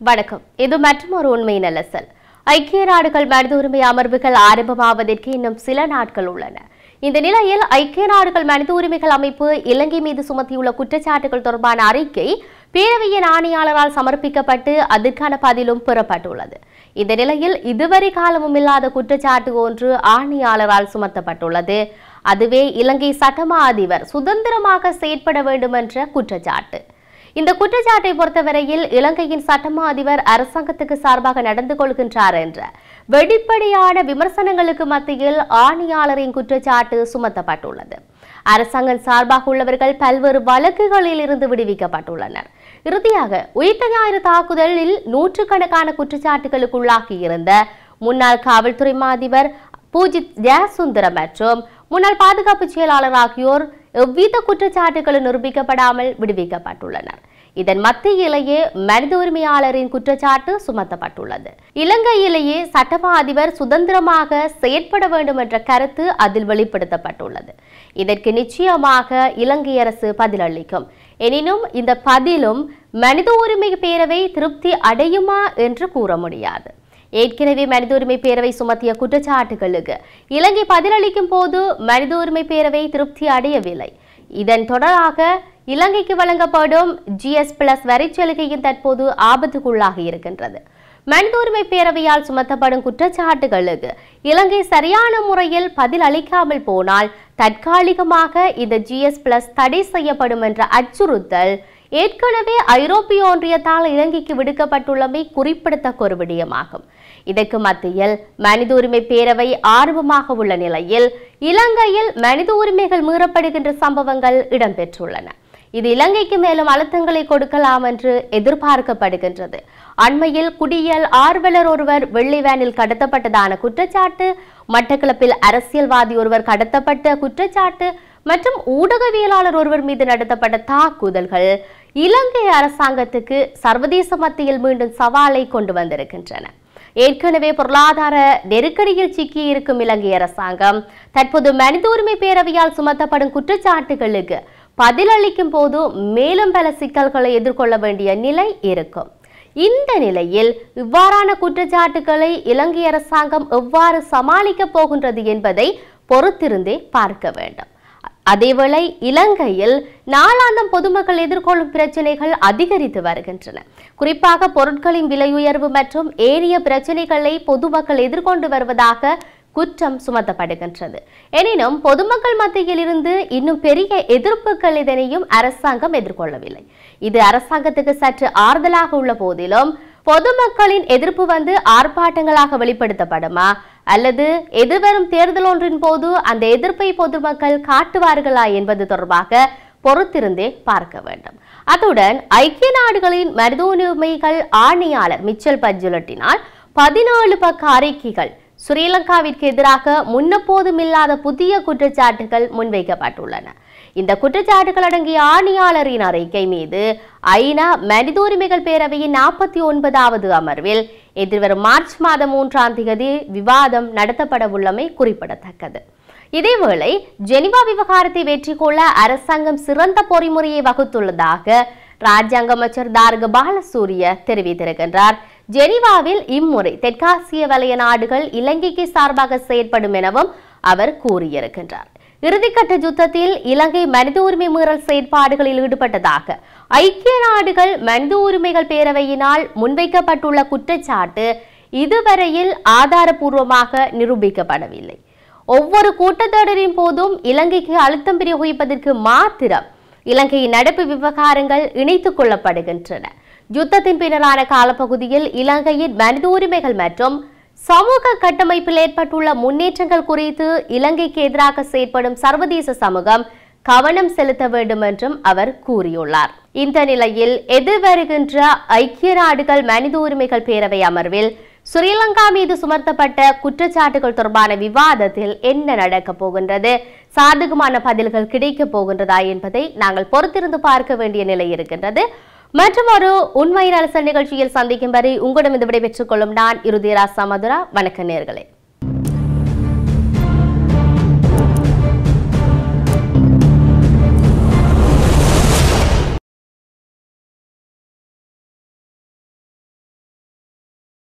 வணக்கம் இது மற்றொரு உண்மை நலசல் ஐக்கிய நாடுகள் மனித உரிமை அமர்வுகள் ஆரம்பமாவதற்கு இன்னும் சில நாட்கள் உள்ளன இந்த நிலையில் ஐக்கிய நாடுகள் மனித உரிமைகள் அமைப்பு இலங்கை மீது சுமத்தியுள்ள குற்றச்சாட்டுகள் தொடர்பான அறிக்கை பேரவையின் ஆணையாளரால் சமர்ப்பிக்கப்பட்டு அதற்கான பதிலும் பெறப்பட்டுள்ளது இந்த நிலையில் இதுவரை காலமும் இல்லாத குற்றச்சாட்டு ஒன்று ஆணையாளரால் சுமத்தப்பட்டுள்ளது அதுவே இலங்கை சட்டமா அதிபர் சுதந்திரமாக செயற்பட வேண்டும் என்ற குற்றச்சாட்டு இந்த குற்றச்சாட்டை பொறுத்தவரையில் இலங்கையின் சட்டமா அதிபர் அரசாங்கத்துக்கு சார்பாக நடந்து கொள்கின்றார் என்ற வெளிப்படையான விமர்சனங்களுக்கு மத்தியில் ஆணையாளரின் குற்றச்சாட்டு சுமத்தப்பட்டுள்ளது அரசாங்கம் சார்பாக உள்ளவர்கள் பல்வேறு வழக்குகளில் இருந்து விடுவிக்கப்பட்டுள்ளனர் இறுதியாக உயிர்த்த ஞாயிறு தாக்குதலில் நூற்றுக்கணக்கான குற்றச்சாட்டுகளுக்குள்ளாகியிருந்த முன்னாள் காவல்துறை மா அதிபர் பூஜித் ஜெயசுந்தரம் மற்றும் முன்னாள் பாதுகாப்பு செயலாளர் ஆகியோர் எவ்வித குற்றச்சாட்டுகளும் நிரூபிக்கப்படாமல் விடுவிக்கப்பட்டுள்ளனர் இதன் மத்தியிலேயே மனித உரிமையாளரின் குற்றச்சாட்டு சுமத்தப்பட்டுள்ளது இலங்கையிலேயே சட்டமா அதிபர் சுதந்திரமாக செயற்பட வேண்டும் என்ற கருத்து அதில் வெளிப்படுத்தப்பட்டுள்ளது இதற்கு நிச்சயமாக இலங்கை அரசு பதிலளிக்கும் எனினும் இந்த பதிலும் மனித உரிமை பேரவை திருப்தி அடையுமா என்று கூற முடியாது ஏற்கனவே மனித உரிமை பேரவை சுமத்திய குற்றச்சாட்டுகளுக்கு இலங்கை பதிலளிக்கும் போது மனித உரிமை பேரவை திருப்தி அடையவில்லை இதன் தொடராக இலங்கைக்கு வழங்கப்படும் ஜிஎஸ் பிளஸ் வரிச்சலுகையும் தற்போது ஆபத்துக்குள்ளாகி இருக்கின்றது மனித உரிமை பேரவையால் சுமத்தப்படும் குற்றச்சாட்டுகளுக்கு இலங்கை சரியான முறையில் பதில் அளிக்காமல் போனால் தற்காலிகமாக இந்த ஜிஎஸ் பிளஸ் தடை செய்யப்படும் என்ற அச்சுறுத்தல் ஏற்கனவே ஐரோப்பிய ஒன்றியத்தால் இலங்கைக்கு விடுக்கப்பட்டுள்ளமை குறிப்பிடத்தக்க ஒரு விடயமாகும் இதற்கு மத்தியில் மனித உரிமை பேரவை ஆர்வமாக உள்ள நிலையில் இலங்கையில் மனித உரிமைகள் மீறப்படுகின்ற சம்பவங்கள் இடம்பெற்றுள்ளன இது இலங்கைக்கு மேலும் அழுத்தங்களை கொடுக்கலாம் என்று எதிர்பார்க்கப்படுகின்றது அண்மையில் குடியியல் ஆர்வலர் ஒருவர் வெள்ளை வேனில் கடத்தப்பட்டதான குற்றச்சாட்டு மட்டக்களப்பில் அரசியல்வாதி ஒருவர் கடத்தப்பட்ட குற்றச்சாட்டு மற்றும் ஊடகவியலாளர் ஒருவர் மீது நடத்தப்பட்ட தாக்குதல்கள் இலங்கை அரசாங்கத்துக்கு சர்வதேச மத்தியில் மீண்டும் சவாலை கொண்டு வந்திருக்கின்றன ஏற்கனவே பொருளாதார நெருக்கடியில் சிக்கி இருக்கும் இலங்கை அரசாங்கம் தற்போது மனித உரிமை பேரவையால் சுமத்தப்படும் குற்றச்சாட்டுகளுக்கு பதிலளிக்கும் போது மேலும் பல சிக்கல்களை எதிர்கொள்ள வேண்டிய நிலை இருக்கும் இந்த நிலையில் இவ்வாறான குற்றச்சாட்டுகளை இலங்கை அரசாங்கம் எவ்வாறு சமாளிக்கப் போகின்றது என்பதை பொறுத்திருந்தே பார்க்க வேண்டும் அதேவேளை இலங்கையில் நாளாந்தம் பொதுமக்கள் எதிர்கொள்ளும் பிரச்சனைகள் அதிகரித்து வருகின்றன குறிப்பாக பொருட்களின் விலை உயர்வு மற்றும் ஏரிய பிரச்சனைகளை பொதுமக்கள் எதிர்கொண்டு வருவதாக குற்றம் சுமத்தப்படுகின்றது எனினும் பொதுமக்கள் மத்தியில் இருந்து இன்னும் பெரிய எதிர்ப்புகள் இதனையும் அரசாங்கம் எதிர்கொள்ளவில்லை இது அரசாங்கத்துக்கு சற்று ஆறுதலாக உள்ள போதிலும் பொதுமக்களின் எதிர்ப்பு வந்து ஆர்ப்பாட்டங்களாக வெளிப்படுத்தப்படுமா அல்லது எதிர்வரும் தேர்தல் ஒன்றின் போது அந்த எதிர்ப்பை பொதுமக்கள் காட்டுவார்களா என்பது தொடர்பாக பொறுத்திருந்தே பார்க்க வேண்டும் அத்துடன் ஐக்கிய நாடுகளின் மனித உரிமைகள் ஆணையாளர் மிச்சல் பஞ்சுலட்டினால் பதினேழு பக்க அறிக்கைகள் ஸ்ரீலங்காவிற்கு எதிராக முன்னப்போதும் இல்லாத புதிய குற்றச்சாட்டுகள் முன்வைக்கப்பட்டுள்ளன இந்த குற்றச்சாட்டுகள் அடங்கிய ஆணையாளரின் அறிக்கை மீது ஐநா மனித உரிமைகள் பேரவையின் நாற்பத்தி ஒன்பதாவது அமர்வில் எதிர்வரும் மார்ச் மாதம் மூன்றாம் தேதி விவாதம் நடத்தப்பட உள்ளமை குறிப்பிடத்தக்கது இதேவேளை ஜெனிவா விவகாரத்தை வெற்றி கொள்ள அரசாங்கம் சிறந்த பொறிமுறையை வகுத்துள்ளதாக ராஜாங்க அமைச்சர் தார்க பாலசூரிய தெரிவித்திருக்கின்றார் ஜெனிவாவில் இம்முறை தெற்காசிய வலய நாடுகள் இலங்கைக்கு சார்பாக செயற்படும் எனவும் அவர் கூறியிருக்கின்றார் இறுதிக்கட்ட யுத்தத்தில் இலங்கை மனித உரிமை மீறல் செயற்பாடுகளில் ஈடுபட்டதாக ஐக்கிய நாடுகள் மனித உரிமைகள் பேரவையினால் முன்வைக்கப்பட்டுள்ள குற்றச்சாட்டு இதுவரையில் ஆதாரபூர்வமாக நிரூபிக்கப்படவில்லை ஒவ்வொரு கூட்டத்தொடரின் போதும் இலங்கைக்கு அழுத்தம் பிரயோகிப்பதற்கு மாத்திரம் இலங்கையின் நடப்பு விவகாரங்கள் இணைத்துக் கொள்ளப்படுகின்றன யுத்தத்தின் பின்னரான காலப்பகுதியில் இலங்கையின் மனித உரிமைகள் மற்றும் சமூக கட்டமைப்பில் ஏற்பட்டுள்ள முன்னேற்றங்கள் குறித்து இலங்கைக்கு எதிராக செயற்படும் சர்வதேச சமூகம் கவனம் செலுத்த வேண்டும் என்றும் அவர் கூறியுள்ளார் இந்த நிலையில் எதிர்வருகின்ற ஐக்கிய நாடுகள் மனித உரிமைகள் பேரவை அமர்வில் ஸ்ரீலங்கா மீது சுமத்தப்பட்ட குற்றச்சாட்டுகள் தொடர்பான விவாதத்தில் என்ன நடக்கப் போகின்றது சாதகமான பதில்கள் கிடைக்கப் போகின்றதா என்பதை நாங்கள் பொறுத்திருந்து பார்க்க வேண்டிய நிலை இருக்கின்றது மற்றும் ஒரு உண்மை அரசு நிகழ்ச்சியில் சந்திக்கும் வரை உங்களிடம் இது விடைபெற்றுக் கொள்ளும் நான் இறுதிராசா மதுரா வணக்க நேர்களே